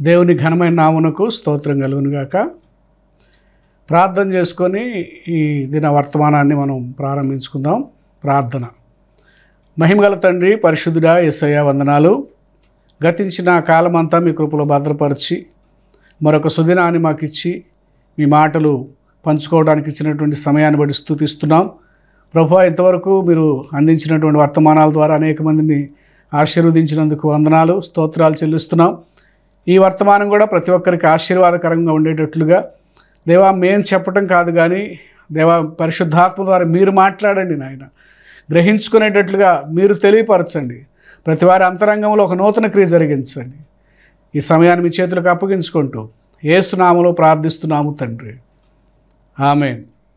దేవుని ఘనమైన నామునకు స్తోత్రం కలుగునుగాక ప్రార్థన చేసుకొని ఈ దిన వర్తమానాన్ని మనం ప్రారంభించుకుందాం ప్రార్థన మహిమగల తండ్రి పరిశుద్ధుడా ఎస్ఐయ వందనాలు గతించిన కాలమంతా మీ కృపలో భద్రపరిచి మరొక సుదినాన్ని మాకు ఇచ్చి మీ మాటలు పంచుకోవడానికి ఇచ్చినటువంటి సమయాన్ని బట్టి స్థుతిస్తున్నాం ప్రభు ఇంతవరకు మీరు అందించినటువంటి వర్తమానాల ద్వారా అనేక మందిని ఆశీర్వదించినందుకు వందనాలు స్తోత్రాలు చెల్లిస్తున్నాం ఈ వర్తమానం కూడా ప్రతి ఒక్కరికి ఆశీర్వాదకరంగా ఉండేటట్లుగా దేవా మేం చెప్పటం కాదు కానీ దేవా పరిశుద్ధాత్మ ద్వారా మీరు మాట్లాడండి నాయన గ్రహించుకునేటట్లుగా మీరు తెలియపరచండి ప్రతి వారి అంతరంగంలో ఒక నూతన క్రియ జరిగించండి ఈ సమయాన్ని మీ చేతులకు అప్పగించుకుంటూ ఏసునామలో ప్రార్థిస్తున్నాము తండ్రి ఆమెన్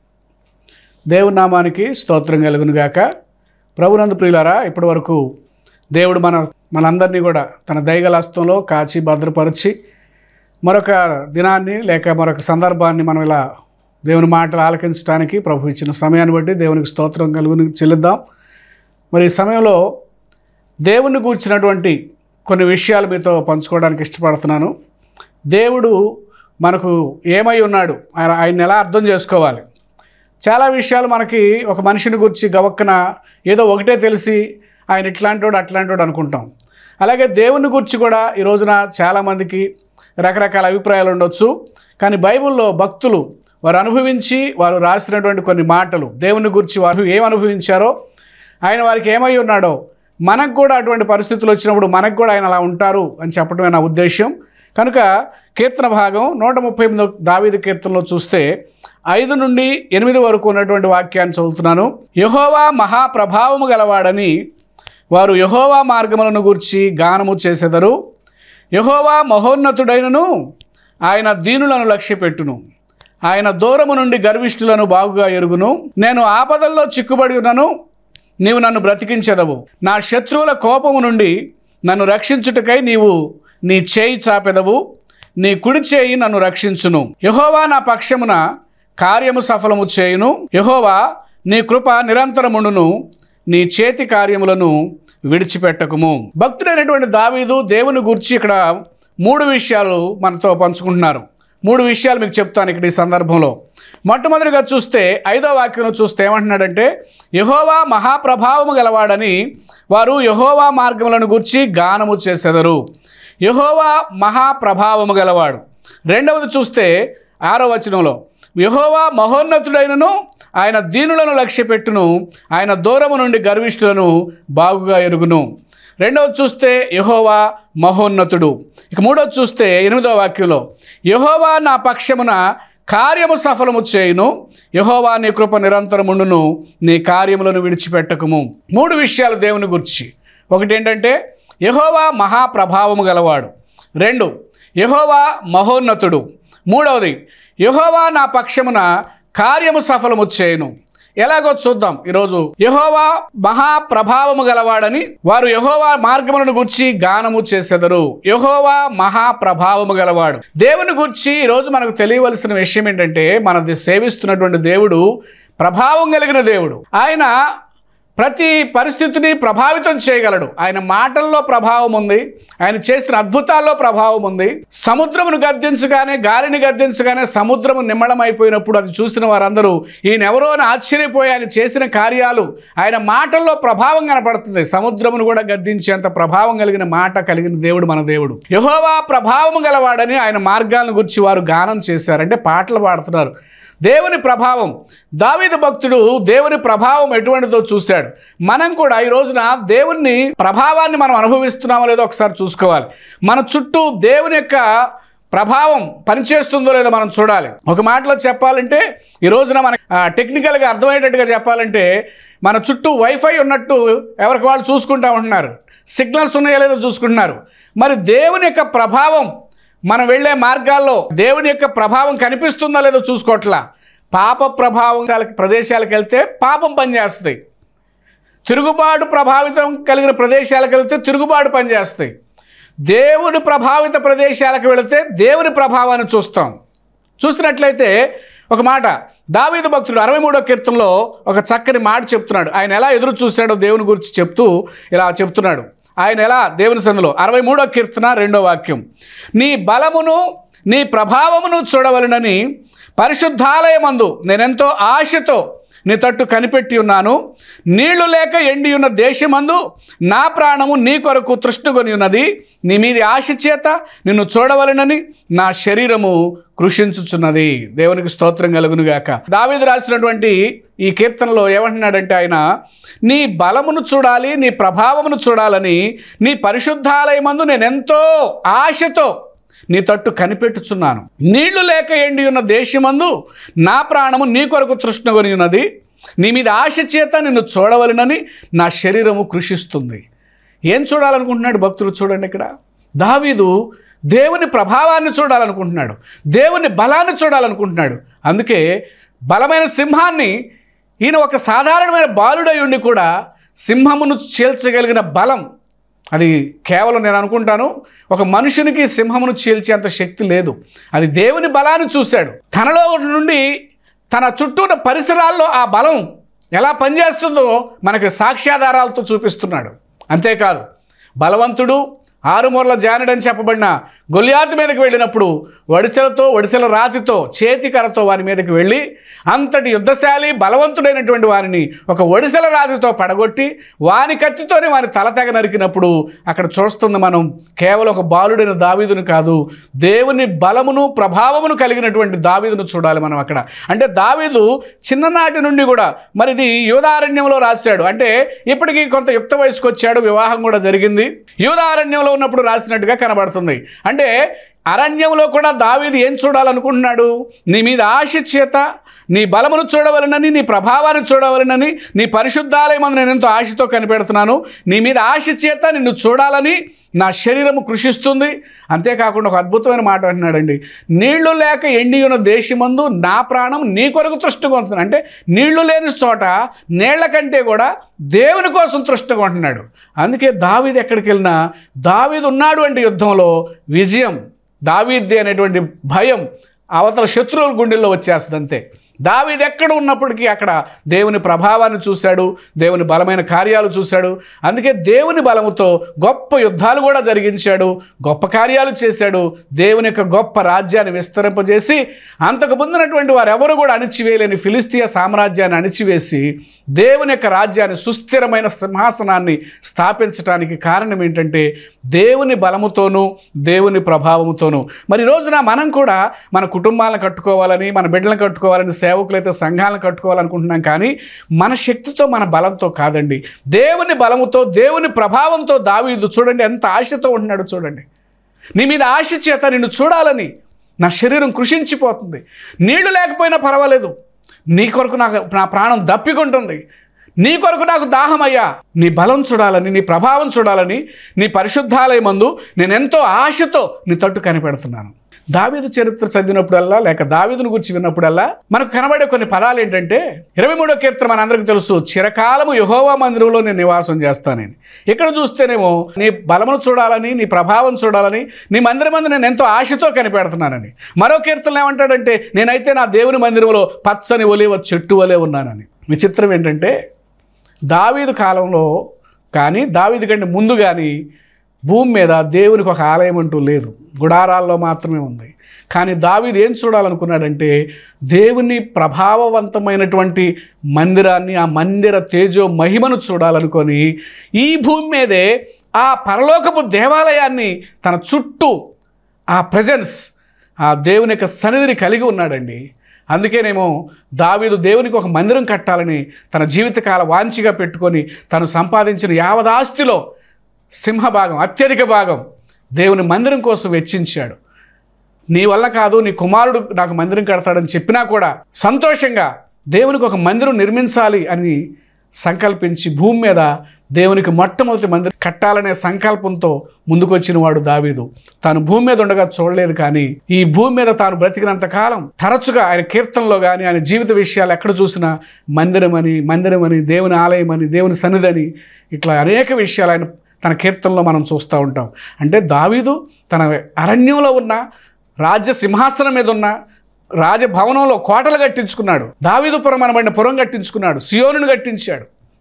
దేవుని నామానికి స్తోత్రం కలుగునుగాక ప్రభునందు ప్రియులారా ఇప్పటి వరకు దేవుడు మన మనందరినీ కూడా తన దయగల హస్తంలో కాచి భద్రపరిచి మరొక దినాన్ని లేక మరొక సందర్భాన్ని మనం ఇలా దేవుని మాటలు ఆలకించడానికి ప్రభు ఇచ్చిన సమయాన్ని బట్టి దేవునికి స్తోత్రం కలుగుని చెల్లిద్దాం మరి ఈ సమయంలో దేవుణ్ణి కూర్చున్నటువంటి కొన్ని విషయాలు మీతో పంచుకోవడానికి ఇష్టపడుతున్నాను దేవుడు మనకు ఏమై ఉన్నాడు ఆయన ఆయన్ని ఎలా అర్థం చేసుకోవాలి చాలా విషయాలు మనకి ఒక మనిషిని గురించి గవక్కన ఏదో ఒకటే తెలిసి ఆయన ఇట్లాంటోడు అట్లాంటోడు అనుకుంటాం అలాగే దేవుని గురించి కూడా ఈ రోజున చాలామందికి రకరకాల అభిప్రాయాలు ఉండొచ్చు కానీ బైబిల్లో భక్తులు వారు అనుభవించి వారు రాసినటువంటి కొన్ని మాటలు దేవుని గురించి వారు ఏం అనుభవించారో ఆయన వారికి ఏమై ఉన్నాడో మనకు కూడా అటువంటి పరిస్థితులు వచ్చినప్పుడు మనకు కూడా ఆయన అలా ఉంటారు అని చెప్పడమే నా ఉద్దేశం కనుక కీర్తన భాగం నూట ముప్పై ఎనిమిదో దావీదు కీర్తనలో చూస్తే ఐదు నుండి ఎనిమిది వరకు ఉన్నటువంటి వాక్యాన్ని చదువుతున్నాను యహోవా మహాప్రభావము గలవాడని వారు యహోవా మార్గములను గూర్చి గానము చేసెదరు యహోవా మహోన్నతుడైనను ఆయన దీనులను లక్ష్యపెట్టును ఆయన దూరము నుండి గర్విష్ఠులను బాగుగా ఎరుగును నేను ఆపదల్లో చిక్కుబడి ఉన్నను నీవు నన్ను బ్రతికించెదవు నా శత్రువుల కోపము నుండి నన్ను రక్షించుటకై నీవు నీ చేయి చాపెదవు నీ కుడి చేయి నన్ను రక్షించును యహోవా నా పక్షమున కార్యము సఫలము చేయును యహోవా నీ కృప నిరంతరముండును నీ చేతి కార్యములను విడిచిపెట్టకుము భక్తుడైనటువంటి దావీదు దేవుని గురించి ఇక్కడ మూడు విషయాలు మనతో పంచుకుంటున్నారు మూడు విషయాలు మీకు చెప్తాను ఇక్కడ ఈ సందర్భంలో మొట్టమొదటిగా చూస్తే ఐదో వాక్యం చూస్తే ఏమంటున్నాడంటే యహోవా మహాప్రభావము గలవాడని వారు యహోవా మార్గములను గురించి గానము చేసెదరు యహోవా మహాప్రభావము గలవాడు రెండవది చూస్తే ఆరో వచనంలో యహోవా మహోన్నతుడైనను ఆయన దీనులను లక్ష్యపెట్టును ఆయన దూరము నుండి గర్విష్ఠులను బాగుగా ఎరుగును రెండవది చూస్తే యహోవా మహోన్నతుడు ఇక మూడవది చూస్తే ఎనిమిదవ వాక్యంలో యహోవా నా పక్షమున కార్యము సఫలము చేయును యహోవా నీ కృప నిరంతరముండును నీ కార్యములను విడిచిపెట్టకము మూడు విషయాలు దేవుని గురించి ఒకటి ఏంటంటే యహోవా మహాప్రభావము గలవాడు రెండు యహోవా మహోన్నతుడు మూడవది యహోవా నా పక్షమున కార్యము సఫలము చేయును ఎలాగో చూద్దాం ఈరోజు యహోవా మహాప్రభావము గలవాడని వారు యహోవా మార్గములను గుర్చి గానము చేసెదరు యహోవా మహాప్రభావము గలవాడు దేవుని గురించి ఈరోజు మనకు తెలియవలసిన విషయం ఏంటంటే మన సేవిస్తున్నటువంటి దేవుడు ప్రభావం కలిగిన దేవుడు ఆయన ప్రతి పరిస్థితిని ప్రభావితం చేయగలడు ఆయన మాటల్లో ప్రభావం ఉంది ఆయన చేసిన అద్భుతాల్లో ప్రభావం ఉంది సముద్రమును గద్దించగానే గాలిని గద్దించగానే సముద్రము నిమ్మళమైపోయినప్పుడు అది చూసిన వారందరూ ఈయన ఎవరో అని ఆశ్చర్యపోయి ఆయన చేసిన కార్యాలు ఆయన మాటల్లో ప్రభావం కనపడుతుంది సముద్రమును కూడా గద్దించేంత ప్రభావం కలిగిన మాట కలిగిన దేవుడు మన దేవుడు యహోవా ప్రభావం గలవాడని ఆయన మార్గాలను గురించి వారు గానం చేశారు అంటే పాటలు పాడుతున్నారు దేవుని ప్రభావం దావీదు భక్తుడు దేవుని ప్రభావం ఎటువంటిదో చూశాడు మనం కూడా ఈ రోజున దేవుని ప్రభావాన్ని మనం అనుభవిస్తున్నామో లేదో ఒకసారి చూసుకోవాలి మన చుట్టూ దేవుని యొక్క ప్రభావం పనిచేస్తుందో లేదో మనం చూడాలి ఒక మాటలో చెప్పాలంటే ఈ రోజున మన టెక్నికల్గా అర్థమయ్యేటట్టుగా చెప్పాలంటే మన చుట్టూ వైఫై ఉన్నట్టు ఎవరికి వాళ్ళు చూసుకుంటా ఉంటున్నారు సిగ్నల్స్ ఉన్నాయో లేదో చూసుకుంటున్నారు మరి దేవుని యొక్క ప్రభావం మనం వెళ్ళే మార్గాల్లో దేవుని యొక్క ప్రభావం కనిపిస్తుందో లేదో చూసుకోవట్లా పాప ప్రభావం ప్రదేశాలకు వెళ్తే పాపం పనిచేస్తుంది తిరుగుబాటు ప్రభావితం కలిగిన ప్రదేశాలకు వెళ్తే తిరుగుబాటు పనిచేస్తాయి దేవుని ప్రభావిత ప్రదేశాలకు వెళితే దేవుని ప్రభావాన్ని చూస్తాం చూసినట్లయితే ఒక మాట దావీదు భక్తుడు అరవై మూడో కీర్తనలో ఒక చక్కని మాట చెప్తున్నాడు ఆయన ఎలా ఎదురు చూశాడో దేవుని గురించి చెప్తూ ఇలా చెప్తున్నాడు ఆయన ఎలా దేవుని సందులో అరవై మూడో కీర్తన రెండో వాక్యం నీ బలమును నీ ప్రభావమును చూడవలనని పరిశుద్ధాలయమందు నేనెంతో ఆశతో నీ తట్టు కనిపెట్టి ఉన్నాను నీళ్లు లేక ఎండి ఉన్న దేశమందు నా ప్రాణము నీ కొరకు తృష్టుకొని ఉన్నది నీ మీది ఆశ చేత నిన్ను చూడవలనని నా శరీరము కృషించుచున్నది దేవునికి స్తోత్రం కలుగునుగాక దావీదు రాసినటువంటి ఈ కీర్తనలో ఏమంటున్నాడంటే ఆయన నీ బలమును చూడాలి నీ ప్రభావమును చూడాలని నీ పరిశుద్ధాలయమందు నేను ఎంతో ఆశతో నీ తట్టు కనిపెట్టుచున్నాను నీళ్లు లేక ఎండి ఉన్న దేశమందు నా ప్రాణము నీ కొరకు తృష్ణగొని ఉన్నది నీ మీద ఆశ చేత నిన్ను చూడవలనని నా శరీరము కృషిస్తుంది ఏం చూడాలనుకుంటున్నాడు భక్తులు చూడండి ఇక్కడ దావీదు దేవుని ప్రభావాన్ని చూడాలనుకుంటున్నాడు దేవుని బలాన్ని చూడాలనుకుంటున్నాడు అందుకే బలమైన సింహాన్ని ఈయన ఒక సాధారణమైన బాలుడై ఉండి కూడా సింహమును చీల్చగలిగిన బలం అది కేవలం నేను అనుకుంటాను ఒక మనుషునికి సింహమును చీల్చేంత శక్తి లేదు అది దేవుని బలాన్ని చూశాడు తనలో నుండి తన చుట్టూ ఉన్న పరిసరాల్లో ఆ బలం ఎలా పనిచేస్తుందో మనకి సాక్ష్యాధారాలతో చూపిస్తున్నాడు అంతేకాదు బలవంతుడు ఆరుమూరల జానడని చెప్పబడిన గొలియాతు మీదకి వెళ్ళినప్పుడు వడిసెలతో వడిసెల రాతితో చేతికరతో వారి మీదకి వెళ్ళి అంతటి యుద్ధశాలి బలవంతుడైనటువంటి వారిని ఒక ఒడిసెల రాతితో పడగొట్టి వాని కత్తితోనే వారి తల తెగ నరికినప్పుడు అక్కడ చూస్తుంది మనం కేవలం ఒక బాలుడైన దావీదును కాదు దేవుని బలమును ప్రభావమును కలిగినటువంటి దావీదును చూడాలి మనం అక్కడ అంటే దావీదు చిన్ననాటి నుండి కూడా మరి ఇది యూదారణ్యంలో రాశాడు అంటే ఇప్పటికీ కొంత యుక్త వయసుకు వచ్చాడు వివాహం కూడా జరిగింది యూదారణ్యంలో ఉన్నప్పుడు రాసినట్టుగా కనబడుతుంది అంటే అరణ్యంలో కూడా దావీదు ఏం చూడాలనుకుంటున్నాడు నీ మీద ఆశ చేత నీ బలమును చూడవలనని నీ ప్రభావాన్ని చూడవలనని నీ పరిశుద్ధాలయమందు నేను ఎంతో ఆశతో కనిపెడుతున్నాను నీ మీద ఆశ చేత నిన్ను చూడాలని నా శరీరము కృషిస్తుంది అంతేకాకుండా ఒక అద్భుతమైన మాట అంటున్నాడండి నీళ్లు లేక ఎండి ఉన్న దేశమందు నా ప్రాణం నీ కొరకు తృష్టుకొంటుంది అంటే నీళ్లు లేని చోట నీళ్ల కంటే కూడా దేవుని కోసం తృష్టుకుంటున్నాడు అందుకే దావీదు ఎక్కడికి వెళ్ళినా దావీదు ఉన్నాడు అంటే యుద్ధంలో విజయం దావీద్ది అనేటువంటి భయం అవతల శత్రువుల గుండెల్లో వచ్చేస్తుంది అంతే దావీదు ఎక్కడ ఉన్నప్పటికీ అక్కడ దేవుని ప్రభావాన్ని చూశాడు దేవుని బలమైన కార్యాలు చూశాడు అందుకే దేవుని బలముతో గొప్ప యుద్ధాలు కూడా జరిగించాడు గొప్ప కార్యాలు చేశాడు దేవుని యొక్క గొప్ప రాజ్యాన్ని విస్తరింపజేసి అంతకు ముందున్నటువంటి వారు ఎవరు కూడా అణిచివేయలేని ఫిలిస్తీయ సామ్రాజ్యాన్ని అణిచివేసి దేవుని యొక్క రాజ్యాన్ని సుస్థిరమైన సింహాసనాన్ని స్థాపించడానికి కారణం ఏంటంటే దేవుని బలముతోనూ దేవుని ప్రభావముతోనూ మరి ఈ రోజున మనం కూడా మన కుటుంబాలను కట్టుకోవాలని మన బిడ్డలను కట్టుకోవాలని సేవకులైతే సంఘాలను కట్టుకోవాలనుకుంటున్నాం కానీ మన శక్తితో మన బలంతో కాదండి దేవుని బలముతో దేవుని ప్రభావంతో దావీదు చూడండి ఎంత ఆశతో ఉంటున్నాడు చూడండి నీ మీద ఆశ చేత నిన్ను చూడాలని నా శరీరం కృషించిపోతుంది నీళ్లు లేకపోయినా పర్వాలేదు నీ కొరకు నాకు నా ప్రాణం దప్పికుంటుంది నీ కొరకు నాకు దాహమయ్యా నీ బలం చూడాలని నీ ప్రభావం చూడాలని నీ పరిశుద్ధాలయమందు నేను ఎంతో ఆశతో నీ తట్టు కనిపెడుతున్నాను దావీదు చరిత్ర చదివినప్పుడల్లా లేక దావీదును గురించి విన్నప్పుడల్లా మనకు కనబడే కొన్ని పదాలు ఏంటంటే ఇరవై మూడో కీర్తన మనందరికీ తెలుసు చిరకాలము యహోవా మందిరంలో నేను నివాసం చేస్తానని ఇక్కడ చూస్తేనేమో నీ బలమును చూడాలని నీ ప్రభావం చూడాలని నీ మందిరం మంది నేను ఎంతో ఆశతో కనిపెడుతున్నానని మరో కీర్తనలు ఏమంటాడంటే నేనైతే నా దేవుని మందిరంలో పచ్చని ఒలివ చెట్టు వలె ఉన్నానని విచిత్రం ఏంటంటే దావీదు కాలంలో కానీ దావీదు కంటే ముందు కానీ భూమి మీద దేవునికి ఒక ఆలయం అంటూ లేదు గుడారాల్లో మాత్రమే ఉంది కానీ దావీదు ఏం చూడాలనుకున్నాడంటే దేవుని ప్రభావవంతమైనటువంటి మందిరాన్ని ఆ మందిర తేజో మహిమను చూడాలనుకొని ఈ భూమి మీదే ఆ పరలోకపు దేవాలయాన్ని తన చుట్టూ ఆ ప్రజెన్స్ ఆ దేవుని యొక్క సన్నిధిని కలిగి ఉన్నాడండి అందుకేనేమో దావీదు దేవునికి ఒక మందిరం కట్టాలని తన జీవితకాల వాంఛిగా పెట్టుకొని తను సంపాదించిన యావదాస్తిలో సింహభాగం అత్యధిక భాగం దేవుని మందిరం కోసం వెచ్చించాడు నీ వల్ల కాదు నీ కుమారుడు నాకు మందిరం కడతాడని చెప్పినా కూడా సంతోషంగా దేవునికి ఒక మందిరం నిర్మించాలి అని సంకల్పించి భూమి మీద దేవునికి మొట్టమొదటి మందిరం కట్టాలనే సంకల్పంతో ముందుకొచ్చిన వాడు దావీదు తాను భూమి మీద ఉండగా చూడలేదు కానీ ఈ భూమి మీద తాను బ్రతికినంత కాలం తరచుగా ఆయన కీర్తనలో కానీ ఆయన జీవిత విషయాలు ఎక్కడ చూసినా మందిరమని మందిరమని దేవుని ఆలయమని దేవుని సన్నిధని ఇట్లా అనేక విషయాలు ఆయన తన కీర్తనలో మనం చూస్తూ ఉంటాం అంటే దావీదు తన అరణ్యంలో ఉన్న రాజ్య సింహాసనం మీద ఉన్న రాజభవనంలో కోటలు కట్టించుకున్నాడు దావీదుపురం అనబడిన పురం కట్టించుకున్నాడు సియోనును కట్టించాడు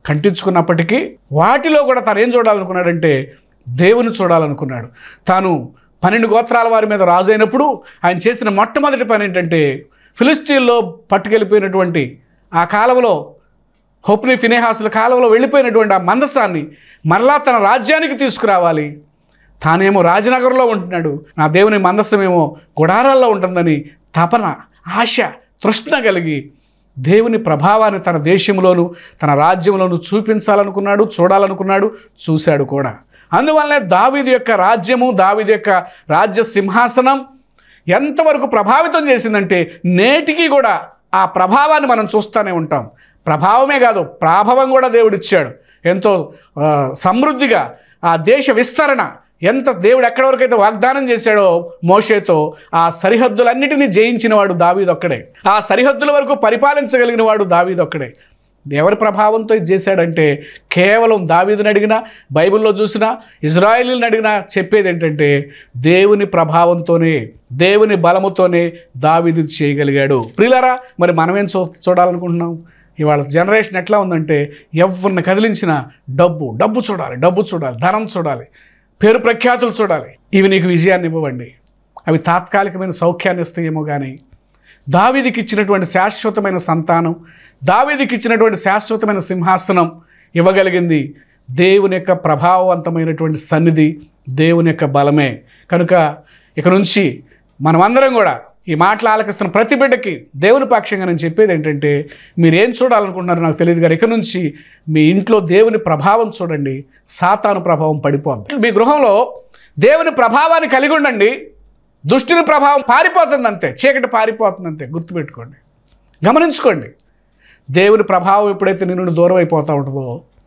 కంటించుకున్నప్పటికీ వాటిలో కూడా తను ఏం చూడాలనుకున్నాడంటే దేవుని చూడాలనుకున్నాడు తాను పన్నెండు గోత్రాల వారి మీద రాజు అయినప్పుడు ఆయన చేసిన మొట్టమొదటి పని ఏంటంటే ఫిలిస్తీన్లో పట్టుకెళ్ళిపోయినటువంటి ఆ కాలంలో హోప్ని ఫినేహాసుల కాలంలో వెళ్ళిపోయినటువంటి ఆ మందసాన్ని మరలా తన రాజ్యానికి తీసుకురావాలి తానేమో రాజనగర్లో ఉంటున్నాడు నా దేవుని మందస్సమేమో గుడారాల్లో ఉంటుందని తపన ఆశ తృష్ణ కలిగి దేవుని ప్రభావాన్ని తన దేశంలోను తన రాజ్యంలోను చూపించాలనుకున్నాడు చూడాలనుకున్నాడు చూశాడు కూడా అందువల్లనే దావీది యొక్క రాజ్యము దావీది యొక్క రాజ్య సింహాసనం ఎంతవరకు ప్రభావితం చేసిందంటే నేటికి కూడా ఆ ప్రభావాన్ని మనం చూస్తూనే ఉంటాం ప్రభావమే కాదు ప్రాభవం కూడా దేవుడిచ్చాడు ఎంతో ఆ, సమృద్ధిగా ఆ దేశ విస్తరణ ఎంత దేవుడు ఎక్కడి వరకు అయితే వాగ్దానం చేశాడో మోషేతో ఆ సరిహద్దులన్నిటినీ జయించిన వాడు దావీదొక్కడే ఆ సరిహద్దుల వరకు పరిపాలించగలిగిన వాడు దావీదొక్కడే ఎవరి ప్రభావంతో ఇది చేశాడంటే కేవలం దావీదుని అడిగినా బైబిల్లో చూసినా ఇజ్రాయేలీని అడిగినా చెప్పేది ఏంటంటే దేవుని ప్రభావంతోనే దేవుని బలముతోనే దావీదు ఇది చేయగలిగాడు ప్రియులారా మరి మనమేం చూ చూడాలనుకుంటున్నాం ఇవాళ జనరేషన్ ఎట్లా ఉందంటే ఎవరిని కదిలించినా డబ్బు డబ్బు చూడాలి డబ్బు చూడాలి ధనం చూడాలి పేరు ప్రఖ్యాతులు చూడాలి ఇవి నీకు విజయాన్ని ఇవ్వవండి అవి తాత్కాలికమైన సౌఖ్యాన్ని ఇస్తాయేమో కానీ దావీదికి ఇచ్చినటువంటి శాశ్వతమైన సంతానం దావీదికి ఇచ్చినటువంటి శాశ్వతమైన సింహాసనం ఇవ్వగలిగింది దేవుని యొక్క ప్రభావవంతమైనటువంటి సన్నిధి దేవుని యొక్క బలమే కనుక ఇక నుంచి మనమందరం కూడా ఈ మాటలు ఆలకిస్తున్న ప్రతి బిడ్డకి దేవుని పక్షంగా నేను చెప్పేది ఏంటంటే మీరు ఏం చూడాలనుకుంటున్నారో నాకు తెలియదు కానీ ఇక నుంచి మీ ఇంట్లో దేవుని ప్రభావం చూడండి సాతాను ప్రభావం పడిపోద్ది మీ గృహంలో దేవుని ప్రభావాన్ని కలిగి ఉండండి దుష్టుని ప్రభావం పారిపోతుంది అంతే చీకటి పారిపోతుంది అంతే గుర్తుపెట్టుకోండి గమనించుకోండి దేవుని ప్రభావం ఎప్పుడైతే నీ నుండి దూరం అయిపోతూ ఉంటుందో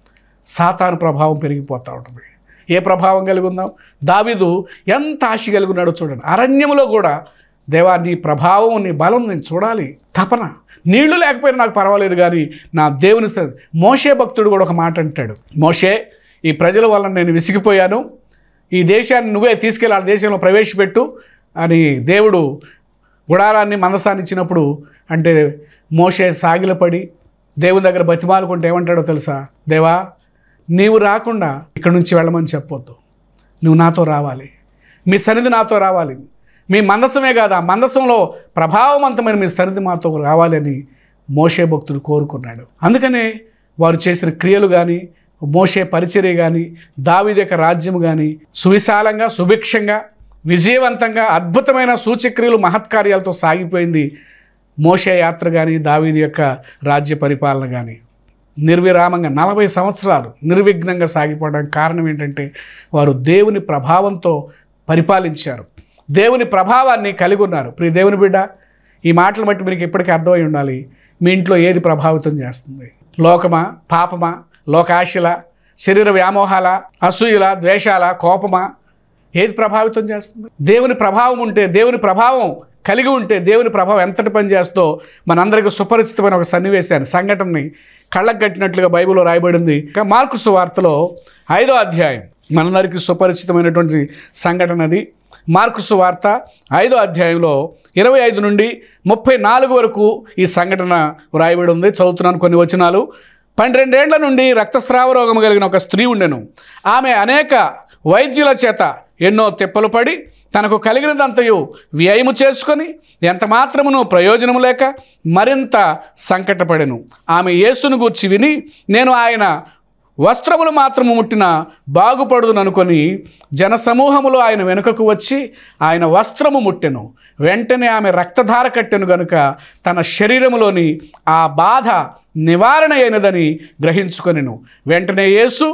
సాతాను ప్రభావం పెరిగిపోతూ ఉంటుంది ఏ ప్రభావం కలిగి ఉందాం దావీదు ఎంత ఆశ కలిగి ఉన్నాడో చూడండి అరణ్యములో కూడా దేవా నీ ప్రభావం నీ బలం నేను చూడాలి తపన నీళ్లు లేకపోయినా నాకు పర్వాలేదు కానీ నా దేవుని స- మోషే భక్తుడు కూడా ఒక మాట అంటాడు మోషే ఈ ప్రజల వల్ల నేను విసిగిపోయాను ఈ దేశాన్ని నువ్వే తీసుకెళ్ళి ఆ దేశంలో ప్రవేశపెట్టు అని దేవుడు గుడారాన్ని మందసాన్ని ఇచ్చినప్పుడు అంటే మోషే సాగిలపడి దేవుని దగ్గర బతిమాలుకుంటే ఏమంటాడో తెలుసా దేవా నీవు రాకుండా ఇక్కడ నుంచి వెళ్ళమని చెప్పొద్దు నువ్వు నాతో రావాలి మీ సన్నిధి నాతో రావాలి మీ మందసమే కాదు ఆ మందసంలో ప్రభావవంతమైన మీ సన్నిధి మాతో రావాలి అని మోషే భక్తుడు కోరుకున్నాడు అందుకనే వారు చేసిన క్రియలు కానీ మోషే పరిచర్య కానీ దావీదు యొక్క రాజ్యం కానీ సువిశాలంగా సుభిక్షంగా విజయవంతంగా అద్భుతమైన సూచక్రియలు మహత్కార్యాలతో సాగిపోయింది మోషే యాత్ర కానీ దావీదు యొక్క రాజ్య పరిపాలన కానీ నిర్విరామంగా నలభై సంవత్సరాలు నిర్విఘ్నంగా సాగిపోవడానికి కారణం ఏంటంటే వారు దేవుని ప్రభావంతో పరిపాలించారు దేవుని ప్రభావాన్ని కలిగి ఉన్నారు ప్రియ దేవుని బిడ్డ ఈ మాటలు బట్టి మీకు ఇప్పటికీ అర్థమై ఉండాలి మీ ఇంట్లో ఏది ప్రభావితం చేస్తుంది లోకమా పాపమా లోకాశల శరీర వ్యామోహాల అసూయల ద్వేషాల కోపమా ఏది ప్రభావితం చేస్తుంది దేవుని ప్రభావం ఉంటే దేవుని ప్రభావం కలిగి ఉంటే దేవుని ప్రభావం ఎంతటి పని చేస్తో మనందరికీ సుపరిచితమైన ఒక సన్నివేశాన్ని సంఘటనని కళ్ళకు కట్టినట్లుగా బైబిల్లో రాయబడింది ఇంకా మార్కు సువార్తలో ఐదో అధ్యాయం మనందరికీ సుపరిచితమైనటువంటి సంఘటన అది మార్కు సువార్త ఐదో అధ్యాయంలో ఇరవై ఐదు నుండి ముప్పై నాలుగు వరకు ఈ సంఘటన వ్రాయబడి ఉంది చదువుతున్నాను కొన్ని వచనాలు పన్నెండేండ్ల నుండి రక్తస్రావ రోగం కలిగిన ఒక స్త్రీ ఉండెను ఆమె అనేక వైద్యుల చేత ఎన్నో తిప్పలు పడి తనకు కలిగినదంతయు వ్యయము చేసుకొని ఎంత మాత్రమును ప్రయోజనము లేక మరింత సంకటపడెను ఆమె యేసును గూర్చి విని నేను ఆయన వస్త్రములు మాత్రము ముట్టిన బాగుపడుదును అనుకొని జనసమూహములో ఆయన వెనుకకు వచ్చి ఆయన వస్త్రము ముట్టెను వెంటనే ఆమె రక్తధార కట్టెను గనుక తన శరీరములోని ఆ బాధ నివారణ అయినదని గ్రహించుకొనెను వెంటనే యేసు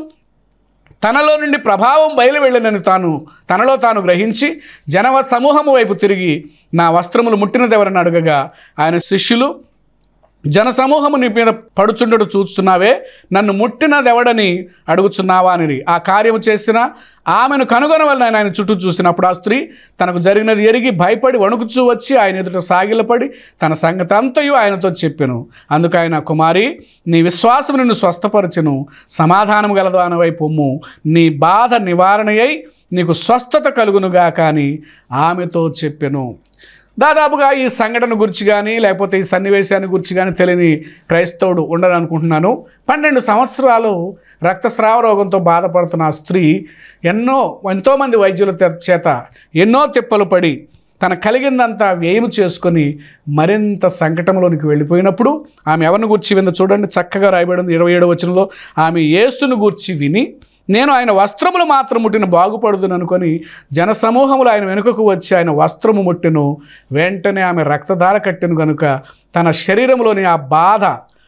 తనలో నుండి ప్రభావం బయలు వెళ్ళనని తాను తనలో తాను గ్రహించి జనవ సమూహము వైపు తిరిగి నా వస్త్రములు ముట్టినదెవరని అడగగా ఆయన శిష్యులు జనసమూహము నీ మీద పడుచుండడు చూస్తున్నావే నన్ను ముట్టినదెవడని అడుగుచున్నావా అని ఆ కార్యము చేసిన ఆమెను కనుగొనవలన ఆయన చుట్టూ చూసినప్పుడు ఆ స్త్రీ తనకు జరిగినది ఎరిగి భయపడి వణుకుచూ వచ్చి ఆయన ఎదుట సాగిలపడి తన సంగతి అంతయు ఆయనతో చెప్పెను అందుకు ఆయన కుమారి నీ విశ్వాసం నిన్ను స్వస్థపరచును సమాధానం గలదు అనవై పొమ్ము నీ బాధ నివారణయై నీకు స్వస్థత కలుగునుగా కానీ ఆమెతో చెప్పెను దాదాపుగా ఈ సంఘటన గురించి కానీ లేకపోతే ఈ సన్నివేశాన్ని గురించి కానీ తెలియని క్రైస్తవుడు ఉండడనుకుంటున్నాను పన్నెండు సంవత్సరాలు రక్తస్రావ రోగంతో బాధపడుతున్న ఆ స్త్రీ ఎన్నో ఎంతోమంది వైద్యుల తె- చేత ఎన్నో తిప్పలు పడి తన కలిగిందంతా వ్యయము చేసుకొని మరింత సంకటంలోనికి వెళ్ళిపోయినప్పుడు ఆమె ఎవరిని గూర్చి విందో చూడండి చక్కగా రాయబడింది ఇరవై ఏడవ వచనంలో ఆమె యేసును గూర్చి విని నేను ఆయన వస్త్రములు మాత్రం ముట్టిన బాగుపడుదును అనుకొని జనసమూహములు ఆయన వెనుకకు వచ్చి ఆయన వస్త్రము ముట్టెను వెంటనే ఆమె రక్తధార కట్టెను గనుక తన శరీరంలోని ఆ బాధ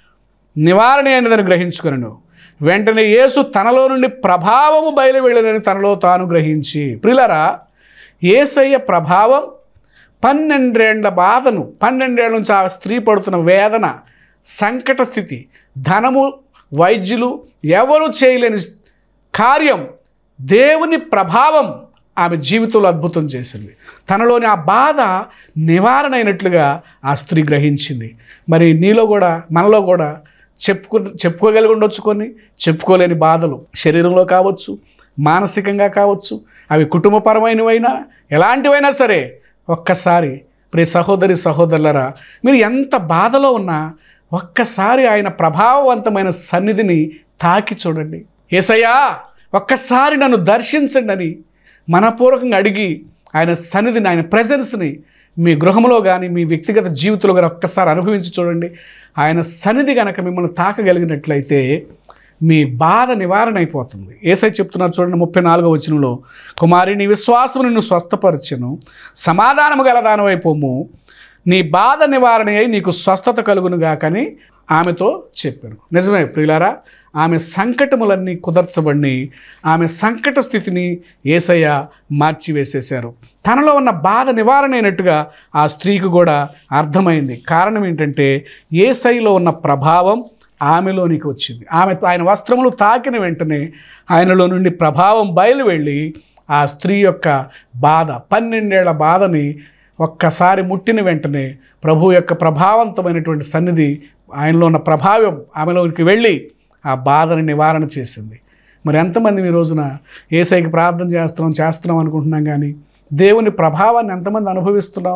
నివారణ అయినదని గ్రహించుకొనను వెంటనే యేసు తనలో నుండి ప్రభావము బయలు వెళ్ళనని తనలో తాను గ్రహించి ప్రిలరా ఏసయ్య ప్రభావం పన్నెండేండ్ల బాధను పన్నెండేళ్ల నుంచి ఆ స్త్రీ పడుతున్న వేదన సంకట స్థితి ధనము వైద్యులు ఎవరు చేయలేని కార్యం దేవుని ప్రభావం ఆమె జీవితంలో అద్భుతం చేసింది తనలోని ఆ బాధ నివారణ అయినట్లుగా ఆ స్త్రీ గ్రహించింది మరి నీలో కూడా మనలో కూడా చెప్పుకు చెప్పుకోగలిగి ఉండొచ్చు కొన్ని చెప్పుకోలేని బాధలు శరీరంలో కావచ్చు మానసికంగా కావచ్చు అవి కుటుంబపరమైనవైనా ఎలాంటివైనా సరే ఒక్కసారి ప్రియ సహోదరి సహోదరులరా మీరు ఎంత బాధలో ఉన్నా ఒక్కసారి ఆయన ప్రభావవంతమైన సన్నిధిని తాకి చూడండి ఏసయ్యా ఒక్కసారి నన్ను దర్శించండి అని మనపూర్వకంగా అడిగి ఆయన సన్నిధిని ఆయన ప్రజెన్స్ని మీ గృహంలో కానీ మీ వ్యక్తిగత జీవితంలో కానీ ఒక్కసారి అనుభవించి చూడండి ఆయన సన్నిధి కనుక మిమ్మల్ని తాకగలిగినట్లయితే మీ బాధ నివారణ అయిపోతుంది ఏసై చెప్తున్నారు చూడండి ముప్పై నాలుగో వచనంలో కుమారి నీ విశ్వాసం నిన్ను స్వస్థపరచను సమాధానము గలదానమైపోము నీ బాధ నివారణ అయి నీకు స్వస్థత కలుగునుగా కానీ ఆమెతో చెప్పాను నిజమే ప్రియులారా ఆమె సంకటములన్నీ కుదర్చబడి ఆమె సంకట స్థితిని ఏసయ్య మార్చివేసేశారు తనలో ఉన్న బాధ నివారణ అయినట్టుగా ఆ స్త్రీకి కూడా అర్థమైంది కారణం ఏంటంటే ఏసైలో ఉన్న ప్రభావం ఆమెలోనికి వచ్చింది ఆమె ఆయన వస్త్రములు తాకిన వెంటనే ఆయనలో నుండి ప్రభావం బయలు వెళ్ళి ఆ స్త్రీ యొక్క బాధ పన్నెండేళ్ల బాధని ఒక్కసారి ముట్టిన వెంటనే ప్రభు యొక్క ప్రభావవంతమైనటువంటి సన్నిధి ఆయనలో ఉన్న ప్రభావం ఆమెలోకి వెళ్ళి ఆ బాధని నివారణ చేసింది మరి ఎంతమంది ఈ రోజున ఏసైకి ప్రార్థన చేస్తున్నాం చేస్తున్నాం అనుకుంటున్నాం కానీ దేవుని ప్రభావాన్ని ఎంతమంది అనుభవిస్తున్నాం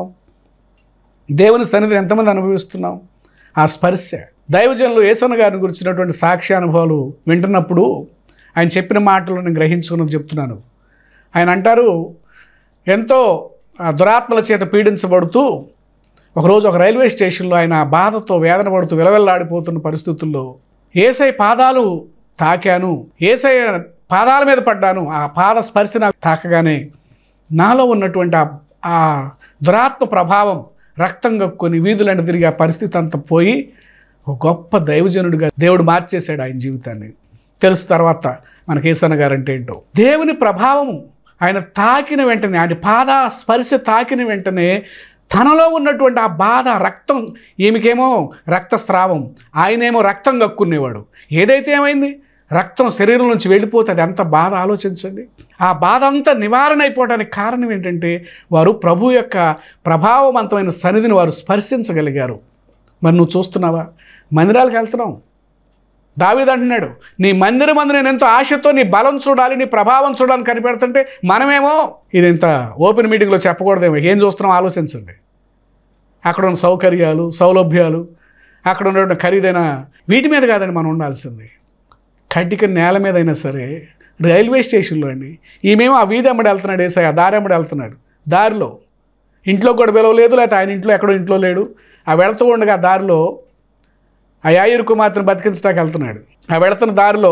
దేవుని సన్నిధిని ఎంతమంది అనుభవిస్తున్నాం ఆ స్పర్శ దైవజనులు ఏసన్న గారిని గురించినటువంటి సాక్ష్య అనుభవాలు వింటున్నప్పుడు ఆయన చెప్పిన మాటలు నేను గ్రహించుకున్నది చెప్తున్నాను ఆయన అంటారు ఎంతో ఆ దురాత్మల చేత పీడించబడుతూ ఒకరోజు ఒక రైల్వే స్టేషన్లో ఆయన బాధతో వేదన పడుతూ విలవెల్లాడిపోతున్న పరిస్థితుల్లో ఏసై పాదాలు తాకాను ఏసై పాదాల మీద పడ్డాను ఆ పాద స్పర్శ నాకు తాకగానే నాలో ఉన్నటువంటి ఆ ఆ దురాత్మ ప్రభావం రక్తం కక్కుని వీధులంట తిరిగి ఆ పరిస్థితి అంతా పోయి ఒక గొప్ప దైవజనుడిగా దేవుడు మార్చేశాడు ఆయన జీవితాన్ని తెలుసు తర్వాత మనకి ఏసన్న గారు అంటే ఏంటో దేవుని ప్రభావము ఆయన తాకిన వెంటనే ఆయన పాద స్పర్శ తాకిన వెంటనే తనలో ఉన్నటువంటి ఆ బాధ రక్తం ఈమెకేమో రక్తస్రావం ఆయనేమో రక్తం కక్కునేవాడు ఏదైతే ఏమైంది రక్తం శరీరం నుంచి వెళ్ళిపోతే అది ఎంత బాధ ఆలోచించండి ఆ బాధ అంతా నివారణ అయిపోవడానికి కారణం ఏంటంటే వారు ప్రభు యొక్క ప్రభావవంతమైన సన్నిధిని వారు స్పర్శించగలిగారు మరి నువ్వు చూస్తున్నావా మందిరాలకు వెళ్తున్నావు దావీదు అంటున్నాడు నీ మందిరం మందు నేను ఎంతో ఆశతో నీ బలం చూడాలి నీ ప్రభావం చూడాలని కనిపెడుతుంటే మనమేమో ఇది ఇంత ఓపెన్ మీటింగ్లో చెప్పకూడదేమో ఏం చూస్తున్నాం ఆలోచించండి అక్కడ ఉన్న సౌకర్యాలు సౌలభ్యాలు అక్కడ ఉన్నటువంటి ఖరీదైన వీటి మీద కాదండి మనం ఉండాల్సింది కటిక నేల మీద అయినా సరే రైల్వే స్టేషన్లో అండి ఈమెమో ఆ వీధి అమ్మడి వెళ్తున్నాడు ఏసై ఆ దారి అమ్మడి వెళ్తున్నాడు దారిలో ఇంట్లో కూడా పిలవలేదు లేకపోతే ఆయన ఇంట్లో ఎక్కడో ఇంట్లో లేడు ఆ వెళ్తూ ఉండగా ఆ దారిలో ఆ యాయూరు కుమార్తెను బతికించడానికి వెళ్తున్నాడు ఆ వెళుతున్న దారిలో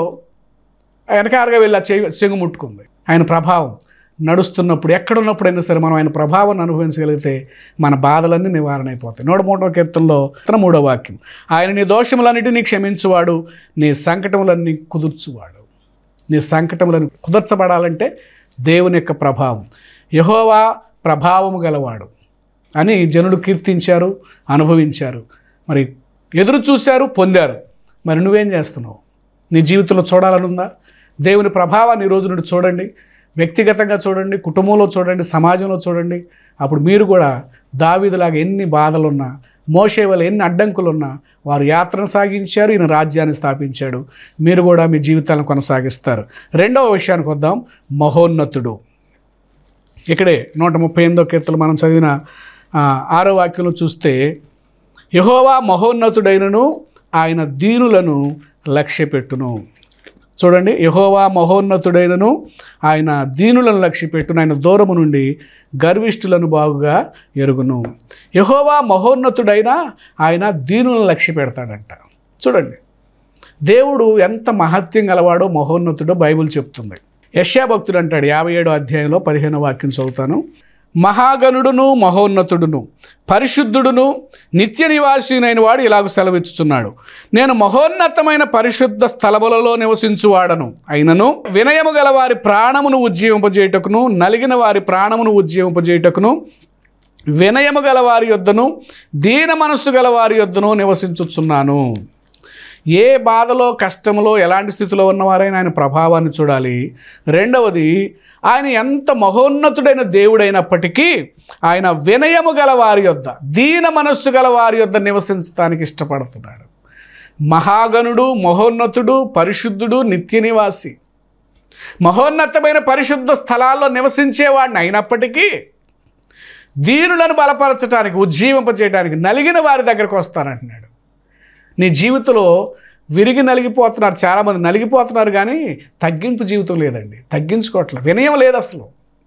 ఆ వెనకారుగా వెళ్ళి ఆ చెయ్యి చెంగు ముట్టుకుంది ఆయన ప్రభావం నడుస్తున్నప్పుడు ఎక్కడున్నప్పుడైనా సరే మనం ఆయన ప్రభావం అనుభవించగలిగితే మన బాధలన్నీ నివారణ అయిపోతాయి నూట మూడవ కీర్తనలో ఇతర మూడో వాక్యం ఆయన నీ దోషములన్నిటినీ క్షమించువాడు నీ సంకటములన్నీ కుదుర్చువాడు నీ సంకటములను కుదర్చబడాలంటే దేవుని యొక్క ప్రభావం యహోవా ప్రభావము గలవాడు అని జనులు కీర్తించారు అనుభవించారు మరి ఎదురు చూశారు పొందారు మరి నువ్వేం చేస్తున్నావు నీ జీవితంలో చూడాలని ఉందా దేవుని ప్రభావాన్ని ఈ రోజు నుండి చూడండి వ్యక్తిగతంగా చూడండి కుటుంబంలో చూడండి సమాజంలో చూడండి అప్పుడు మీరు కూడా దావీదులాగా ఎన్ని బాధలున్నా మోసే వల్ల ఎన్ని అడ్డంకులున్నా వారు యాత్రను సాగించారు ఈయన రాజ్యాన్ని స్థాపించాడు మీరు కూడా మీ జీవితాలను కొనసాగిస్తారు రెండవ విషయానికి వద్దాం మహోన్నతుడు ఇక్కడే నూట ముప్పై ఎనిమిదో కీర్తలు మనం చదివిన ఆ, ఆరో వాక్యంలో చూస్తే యహోవా మహోన్నతుడైనను ఆయన దీనులను లక్ష్యపెట్టును చూడండి యహోవా మహోన్నతుడైనను ఆయన దీనులను లక్ష్యపెట్టును ఆయన దూరము నుండి గర్విష్ఠులను బాగుగా ఎరుగును యహోవా మహోన్నతుడైన ఆయన దీనులను లక్ష్య పెడతాడంట చూడండి దేవుడు ఎంత మహత్యం గలవాడో మహోన్నతుడో బైబిల్ చెప్తుంది యశ్యా భక్తుడు అంటాడు యాభై ఏడో అధ్యాయంలో పదిహేను వాక్యం చదువుతాను మహాగణుడును మహోన్నతుడును పరిశుద్ధుడును నిత్య నివాసినైన వాడు ఇలాగ సెలవిచ్చుచున్నాడు నేను మహోన్నతమైన పరిశుద్ధ స్థలములలో నివసించువాడను అయినను వినయము గల వారి ప్రాణమును ఉజ్జీవింపజేయటకును నలిగిన వారి ప్రాణమును ఉజ్జీవింపజేయటకును వినయము గల వారి యొద్దను దీన మనస్సు గల వారి యొద్దను నివసించుచున్నాను ఏ బాధలో కష్టంలో ఎలాంటి స్థితిలో ఉన్నవారైనా ఆయన ప్రభావాన్ని చూడాలి రెండవది ఆయన ఎంత మహోన్నతుడైన దేవుడైనప్పటికీ ఆయన వినయము గల వారి యొద్ద దీన మనస్సు గల వారి యొద్ద నివసించడానికి ఇష్టపడుతున్నాడు మహాగణుడు మహోన్నతుడు పరిశుద్ధుడు నిత్య నివాసి మహోన్నతమైన పరిశుద్ధ స్థలాల్లో నివసించేవాడిని అయినప్పటికీ దీనులను బలపరచడానికి ఉజ్జీవింపచేయడానికి నలిగిన వారి దగ్గరకు వస్తానంటున్నాడు నీ జీవితంలో విరిగి నలిగిపోతున్నారు చాలామంది నలిగిపోతున్నారు కానీ తగ్గింపు జీవితం లేదండి తగ్గించుకోవట్లే వినయం లేదు అసలు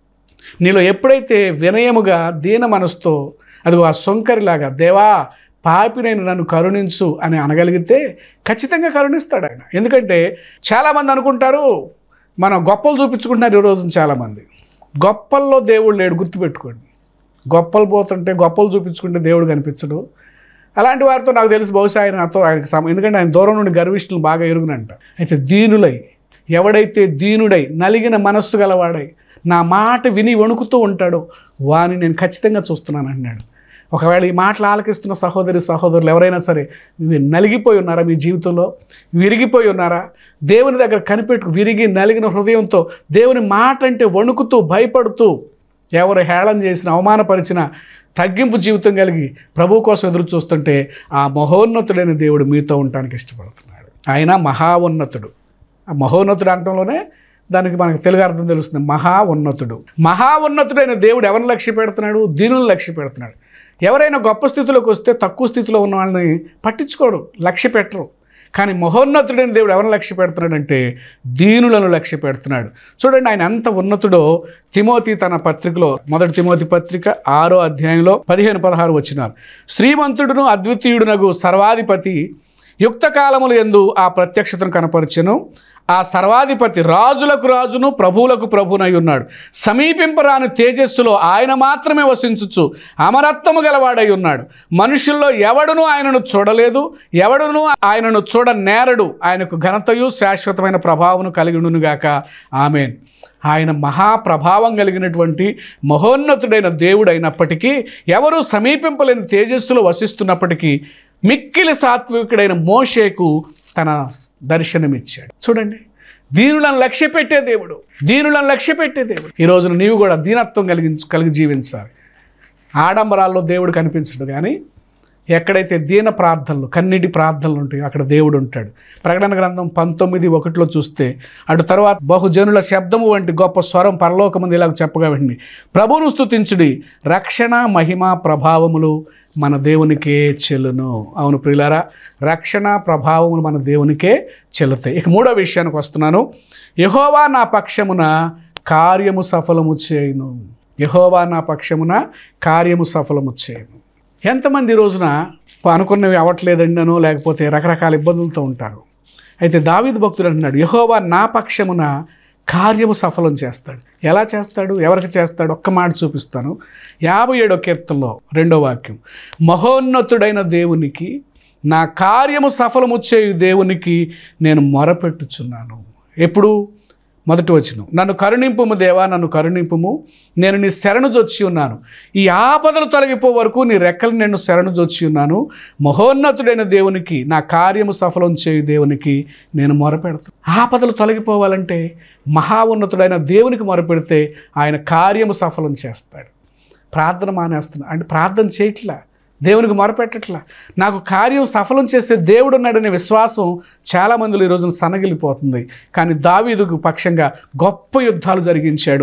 నీలో ఎప్పుడైతే వినయముగా దీన మనసుతో అదిగో ఆ సొంకరిలాగా దేవా పాపినైన నన్ను కరుణించు అని అనగలిగితే ఖచ్చితంగా కరుణిస్తాడు ఆయన ఎందుకంటే చాలామంది అనుకుంటారు మనం గొప్పలు చూపించుకుంటున్నారు ఈ రోజున చాలామంది గొప్పల్లో దేవుడు లేడు గుర్తుపెట్టుకోండి గొప్పలు పోతుంటే గొప్పలు చూపించుకుంటే దేవుడు కనిపించడు అలాంటి వారితో నాకు తెలిసి బహుశా ఆయన నాతో ఆయనకి సమ ఎందుకంటే ఆయన దూరం నుండి గర్విష్ఠులు బాగా ఎరుగునంట అయితే దీనులై ఎవడైతే దీనుడై నలిగిన మనస్సు గలవాడై నా మాట విని వణుకుతూ ఉంటాడో వాని నేను ఖచ్చితంగా చూస్తున్నాను అన్నాడు ఒకవేళ ఈ మాటలు ఆలకిస్తున్న సహోదరి సహోదరులు ఎవరైనా సరే మీరు నలిగిపోయి ఉన్నారా మీ జీవితంలో విరిగిపోయి ఉన్నారా దేవుని దగ్గర కనిపెట్టుకు విరిగి నలిగిన హృదయంతో దేవుని మాట అంటే వణుకుతూ భయపడుతూ ఎవరు హేళన చేసిన అవమానపరిచిన తగ్గింపు జీవితం కలిగి ప్రభు కోసం ఎదురు చూస్తుంటే ఆ మహోన్నతుడైన దేవుడు మీతో ఉండటానికి ఇష్టపడుతున్నాడు ఆయన మహా ఉన్నతుడు ఆ మహోన్నతుడు అనటంలోనే దానికి మనకు తెలుగు అర్థం తెలుస్తుంది మహా ఉన్నతుడు మహా ఉన్నతుడైన దేవుడు ఎవరిని లక్ష్య పెడుతున్నాడు దీనులను లక్ష్య పెడుతున్నాడు ఎవరైనా గొప్ప స్థితిలోకి వస్తే తక్కువ స్థితిలో ఉన్న వాళ్ళని పట్టించుకోడు లక్ష్య పెట్టరు కానీ మహోన్నతుడైన దేవుడు ఎవరిని లక్ష్య పెడుతున్నాడంటే దీనులను లక్ష్య పెడుతున్నాడు చూడండి ఆయన ఎంత ఉన్నతుడో తిమోతి తన పత్రికలో మొదటి తిమోతి పత్రిక ఆరో అధ్యాయంలో పదిహేను పదహారు వచ్చినారు శ్రీమంతుడును అద్వితీయుడునగు సర్వాధిపతి యుక్త కాలములు ఎందు ఆ ప్రత్యక్షతను కనపరిచెను ఆ సర్వాధిపతి రాజులకు రాజును ప్రభువులకు ప్రభునై ఉన్నాడు సమీపింపరాని తేజస్సులో ఆయన మాత్రమే వసించుచు అమరత్వము గలవాడై ఉన్నాడు మనుషుల్లో ఎవడును ఆయనను చూడలేదు ఎవడును ఆయనను చూడ నేరడు ఆయనకు ఘనతయు శాశ్వతమైన ప్రభావమును కలిగి గాక ఆమెన్ ఆయన మహాప్రభావం కలిగినటువంటి మహోన్నతుడైన దేవుడు అయినప్పటికీ ఎవరు సమీపింపలేని తేజస్సులో వసిస్తున్నప్పటికీ మిక్కిలి సాత్వికుడైన మోషేకు తన దర్శనమిచ్చాడు చూడండి దీనులను లక్ష్య పెట్టే దేవుడు దీనులను లక్ష్య పెట్టే దేవుడు ఈ రోజున నీవు కూడా దీనత్వం కలిగించు కలిగి జీవించాలి ఆడంబరాల్లో దేవుడు కనిపించడు కానీ ఎక్కడైతే దీన ప్రార్థనలు కన్నిటి ప్రార్థనలు ఉంటాయో అక్కడ దేవుడు ఉంటాడు ప్రకటన గ్రంథం పంతొమ్మిది ఒకటిలో చూస్తే అటు తర్వాత బహుజనుల శబ్దము వంటి గొప్ప స్వరం పరలోకమంది ఇలాగ చెప్పగా విండి ప్రభువును స్తుతించుడి రక్షణ మహిమ ప్రభావములు మన దేవునికే చెల్లును అవును ప్రియులారా రక్షణ ప్రభావములు మన దేవునికే చెల్లుతాయి ఇక మూడో విషయానికి వస్తున్నాను యహోవా నా పక్షమున కార్యము సఫలము చేయును యహోవా నా పక్షమున కార్యము సఫలము చేయును ఎంతమంది ఈ రోజున అనుకున్నవి అవ్వట్లేదండి అనో లేకపోతే రకరకాల ఇబ్బందులతో ఉంటారు అయితే దావీదు భక్తుడు అంటున్నాడు యహోవా నా పక్షమున కార్యము సఫలం చేస్తాడు ఎలా చేస్తాడు ఎవరికి చేస్తాడు ఒక్క మాట చూపిస్తాను యాభై ఏడో కీర్తనలో రెండో వాక్యం మహోన్నతుడైన దేవునికి నా కార్యము సఫలము చేయు దేవునికి నేను మొరపెట్టుచున్నాను ఎప్పుడు మొదటి వచనం నన్ను కరుణింపుము దేవా నన్ను కరుణింపుము నేను నీ శరణు జొచ్చి ఉన్నాను ఈ ఆపదలు తొలగిపో వరకు నీ రెక్కలు నేను శరణు జొచ్చి ఉన్నాను మహోన్నతుడైన దేవునికి నా కార్యము సఫలం చేయు దేవునికి నేను మొరపెడతాను ఆపదలు తొలగిపోవాలంటే మహా ఉన్నతుడైన దేవునికి మొరపెడితే ఆయన కార్యము సఫలం చేస్తాడు ప్రార్థన మానేస్తున్నా అంటే ప్రార్థన చేయట్లా దేవునికి మొరపెట్టట్లా నాకు కార్యం సఫలం చేసే దేవుడు ఉన్నాడనే విశ్వాసం చాలా మందిలో ఈ రోజున సన్నగిలిపోతుంది కానీ దావీదుకు పక్షంగా గొప్ప యుద్ధాలు జరిగించాడు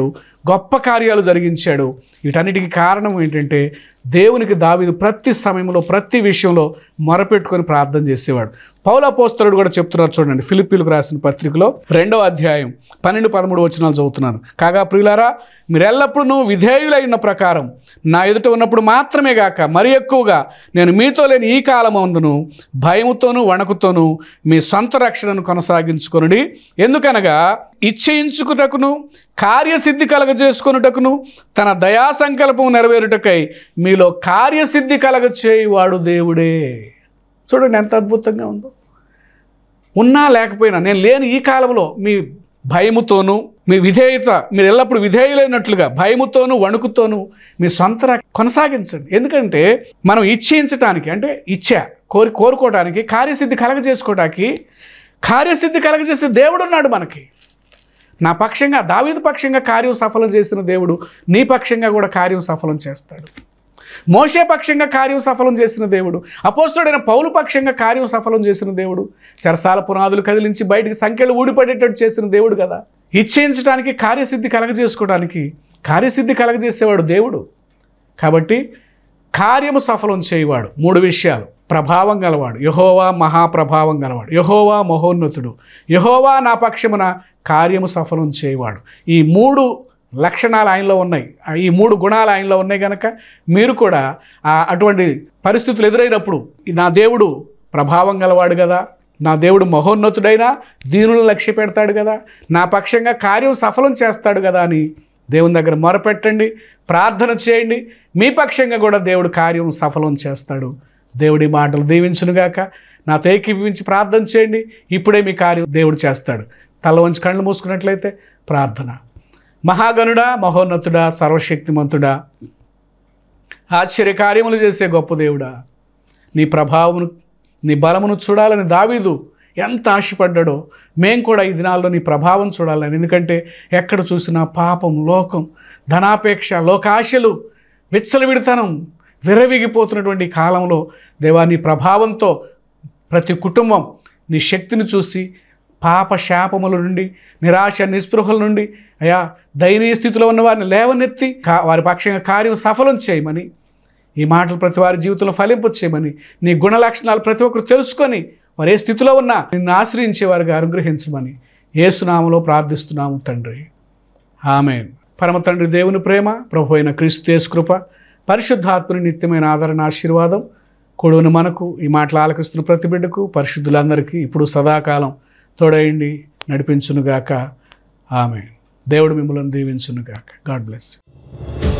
గొప్ప కార్యాలు జరిగించాడు వీటన్నిటికీ కారణం ఏంటంటే దేవునికి దావీదు ప్రతి సమయంలో ప్రతి విషయంలో మొరపెట్టుకొని ప్రార్థన చేసేవాడు పౌల పోస్తరుడు కూడా చెప్తున్నారు చూడండి ఫిలిప్పీలకు రాసిన పత్రికలో రెండవ అధ్యాయం పన్నెండు పదమూడు వచనాలు చదువుతున్నాను కాగా ప్రియులారా మీరు ఎల్లప్పుడూ విధేయులైన ప్రకారం నా ఎదుట ఉన్నప్పుడు మాత్రమే గాక మరి ఎక్కువగా నేను మీతో లేని ఈ కాలమందును భయముతోనూ వణకుతోనూ మీ సొంత రక్షణను కొనసాగించుకొనుడి ఎందుకనగా ఇచ్చయించుకుటకును కార్యసిద్ధి కలగజేసుకొనుటకును తన దయా సంకల్పం నెరవేరుటకై మీలో కార్యసిద్ధి కలగచేయువాడు దేవుడే చూడండి ఎంత అద్భుతంగా ఉందో ఉన్నా లేకపోయినా నేను లేని ఈ కాలంలో మీ భయముతోనూ మీ విధేయత మీరు ఎల్లప్పుడూ విధేయులైనట్లుగా భయముతోనూ వణుకుతోనూ మీ సొంత రా- కొనసాగించండి ఎందుకంటే మనం ఇచ్చేయించడానికి అంటే ఇచ్చా కోరి కోరుకోవడానికి కార్యసిద్ధి కలగజేసుకోవడానికి కార్యసిద్ధి కలగజేసే దేవుడు ఉన్నాడు మనకి నా పక్షంగా దావీదు పక్షంగా కార్యం సఫలం చేసిన దేవుడు నీ పక్షంగా కూడా కార్యం సఫలం చేస్తాడు మోషే పక్షంగా కార్యం సఫలం చేసిన దేవుడు అపోస్తుడైన పౌలు పక్షంగా కార్యం సఫలం చేసిన దేవుడు చెరసాల పునాదులు కదిలించి బయటికి సంఖ్యలు ఊడిపడేటట్టు చేసిన దేవుడు కదా ఇచ్చేయించడానికి కార్యసిద్ధి కలగజేసుకోవడానికి కార్యసిద్ధి కలగజేసేవాడు దేవుడు కాబట్టి కార్యము సఫలం చేయవాడు మూడు విషయాలు ప్రభావం గలవాడు యహోవా మహాప్రభావం గలవాడు యహోవా మహోన్నతుడు యహోవా నా పక్షమున కార్యము సఫలం చేయవాడు ఈ మూడు లక్షణాలు ఆయనలో ఉన్నాయి ఆ ఈ మూడు గుణాలు ఆయనలో ఉన్నాయి కనుక మీరు కూడా ఆ అటువంటి పరిస్థితులు ఎదురైనప్పుడు ఈ నా దేవుడు ప్రభావం గలవాడు కదా నా దేవుడు మహోన్నతుడైనా దీనులను లక్ష్య పెడతాడు కదా నా పక్షంగా కార్యం సఫలం చేస్తాడు కదా అని దేవుని దగ్గర మొరపెట్టండి ప్రార్థన చేయండి మీ పక్షంగా కూడా దేవుడు కార్యం సఫలం చేస్తాడు దేవుడి మాటలు దీవించునుగాక నాతో ఏకీభవించి ప్రార్థన చేయండి ఇప్పుడే మీ కార్యం దేవుడు చేస్తాడు తల వంచి కళ్ళు మూసుకున్నట్లయితే ప్రార్థన మహాగణుడా మహోన్నతుడా సర్వశక్తిమంతుడా ఆశ్చర్య కార్యములు చేసే గొప్ప దేవుడా నీ ప్రభావమును నీ బలమును చూడాలని దావీదు ఎంత ఆశపడ్డాడో మేం కూడా ఈ దినాల్లో నీ ప్రభావం చూడాలని ఎందుకంటే ఎక్కడ చూసినా పాపం లోకం ధనాపేక్ష లోకాశలు విచ్చలవిడితనం విర్రవీగిపోతున్నటువంటి ఈ కాలంలో దేవా నీ ప్రభావంతో ప్రతి కుటుంబం నీ శక్తిని చూసి పాప శాపముల నుండి నిరాశ నిస్పృహల నుండి అయా దయనీయ స్థితిలో ఉన్న వారిని లేవనెత్తి కా వారి పక్షంగా కార్యం సఫలం చేయమని ఈ మాటలు ప్రతి వారి జీవితంలో ఫలింపు చేయమని నీ గుణ లక్షణాలు ప్రతి ఒక్కరు తెలుసుకొని వారు ఏ స్థితిలో ఉన్నా నిన్ను ఆశ్రయించే వారిగా అనుగ్రహించమని ఏసునామలో ప్రార్థిస్తున్నాము తండ్రి ఆమె పరమ తండ్రి దేవుని ప్రేమ ప్రభు అయిన క్రీస్తు యేసు కృప పరిశుద్ధాత్మని నిత్యమైన ఆదరణ ఆశీర్వాదం కొడువును మనకు ఈ మాటలు ఆలకిస్తున్న ప్రతి బిడ్డకు పరిశుద్ధులందరికీ ఇప్పుడు సదాకాలం తోడయండి నడిపించునుగాక ఆమె దేవుడు మిమ్మల్ని దీవించునుగాక గాడ్ బ్లెస్